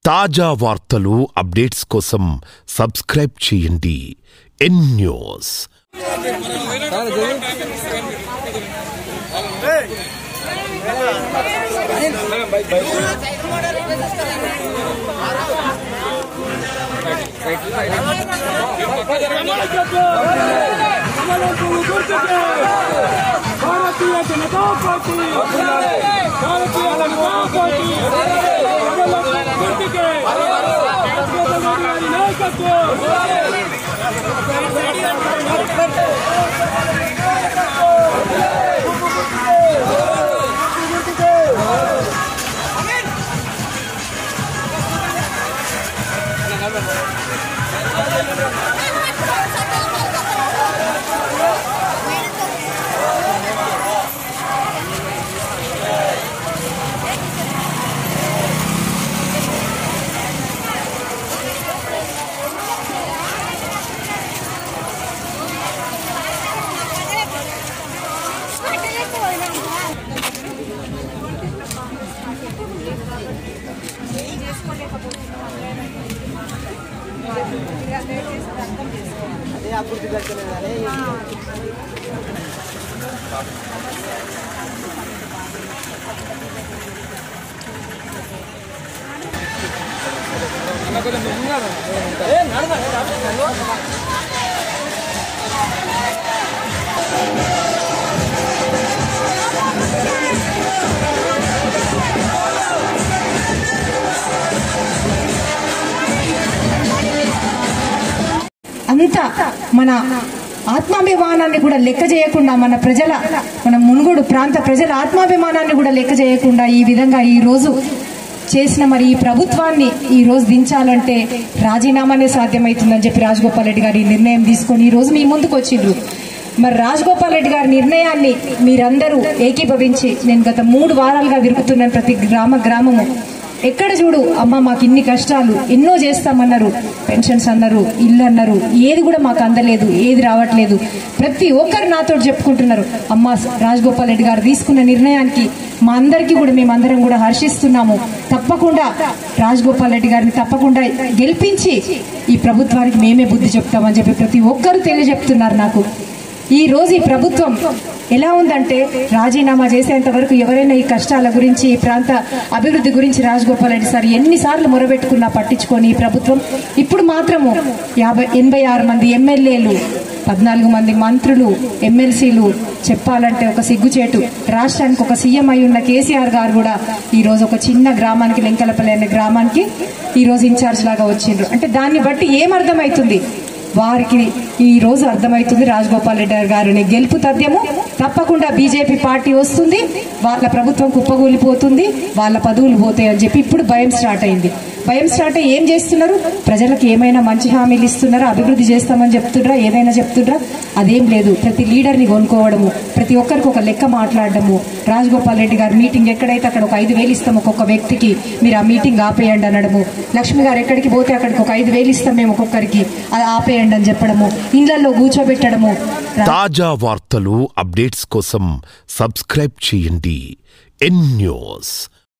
తాజా వార్తలు అప్డేట్స్ కోసం సబ్స్క్రైబ్ చేయండి N news Bharatiya Janata Party Bharatiya Janata Party గుర్తుకే రాజగోపాల్ రెడ్డి గారి నాయకత్వం అంతా మన ఆత్మాభిమానాన్ని కూడా లెక్క చేయకుండా మన ప్రజల మన మునుగోడు ప్రాంత ప్రజల ఆత్మాభిమానాన్ని కూడా లెక్క చేయకుండా ఈ విధంగా ఈ రోజు చేసిన మరి ఈ ప్రభుత్వాన్ని ఈ రోజు దించాలంటే రాజీనామానే సాధ్యమవుతుందని చెప్పి రాజగోపాల్ రెడ్డి గారు ఈ నిర్ణయం తీసుకొని ఈ రోజు మీ ముందుకు వచ్చిండ్రు మరి రాజగోపాల్ రెడ్డి గారి నిర్ణయాన్ని మీరందరూ ఏకీభవించి నేను గత మూడు వారాలుగా విరుకుతున్నాను ప్రతి గ్రామ గ్రామము ఎక్కడ చూడు అమ్మ మాకు ఇన్ని కష్టాలు ఎన్నో చేస్తామన్నారు పెన్షన్స్ అన్నారు ఇల్లు అన్నారు ఏది కూడా మాకు అందలేదు ఏది రావట్లేదు ప్రతి ఒక్కరు నాతో చెప్పుకుంటున్నారు అమ్మ రాజగోపాల్ రెడ్డి గారు తీసుకున్న నిర్ణయానికి మా అందరికీ కూడా మేమందరం కూడా హర్షిస్తున్నాము తప్పకుండా రాజగోపాల్ రెడ్డి గారిని తప్పకుండా గెలిపించి ఈ ప్రభుత్వానికి మేమే బుద్ధి చెప్తామని చెప్పి ప్రతి ఒక్కరు తెలియజెప్తున్నారు నాకు ఈ రోజు ఈ ప్రభుత్వం ఎలా ఉందంటే రాజీనామా చేసేంత వరకు ఎవరైనా ఈ కష్టాల గురించి ఈ ప్రాంత అభివృద్ధి గురించి రాజగోపాల్ రెడ్డి సార్ ఎన్నిసార్లు మొరబెట్టుకున్నా పట్టించుకొని ఈ ప్రభుత్వం ఇప్పుడు మాత్రము యాభై ఎనభై ఆరు మంది ఎమ్మెల్యేలు పద్నాలుగు మంది మంత్రులు ఎమ్మెల్సీలు చెప్పాలంటే ఒక సిగ్గుచేటు రాష్ట్రానికి ఒక సీఎం అయి ఉన్న కేసీఆర్ గారు కూడా ఈ రోజు ఒక చిన్న గ్రామానికి లెంకలపల్లి అనే గ్రామానికి ఈ రోజు ఇన్ఛార్జ్ లాగా వచ్చిండ్రు అంటే దాన్ని బట్టి ఏమర్థమవుతుంది వారికి ఈ రోజు అర్థమవుతుంది రాజగోపాల్ రెడ్డి గారిని గెలుపు తథ్యము తప్పకుండా బీజేపీ పార్టీ వస్తుంది వాళ్ళ ప్రభుత్వం కుప్పగూలిపోతుంది వాళ్ళ పదవులు పోతాయి అని చెప్పి ఇప్పుడు భయం స్టార్ట్ అయింది భయం స్టార్ట్ అయ్యి ఏం చేస్తున్నారు ప్రజలకు ఏమైనా మంచి హామీలు ఇస్తున్నారా అభివృద్ధి చేస్తామని చెప్తుండ్రా ఏదైనా చెప్తుండ్రా అదేం లేదు ప్రతి లీడర్ని కొనుక్కోవడము ప్రతి ఒక్కరికి ఒక లెక్క మాట్లాడడము రాజగోపాల్ రెడ్డి గారు మీటింగ్ ఎక్కడైతే అక్కడ ఒక ఐదు వేలు ఇస్తాం ఒక్కొక్క వ్యక్తికి మీరు ఆ మీటింగ్ ఆపేయండి అనడము లక్ష్మి గారు ఎక్కడికి పోతే అక్కడికి ఒక ఐదు వేలు ఇస్తాం మేము ఒక్కొక్కరికి అది ఆపేయండి అని చెప్పడము ఇండ్లలో కూర్చోబెట్టడము తాజా వార్తలు అప్డేట్స్ కోసం సబ్స్క్రైబ్ చేయండి ఎన్ న్యూస్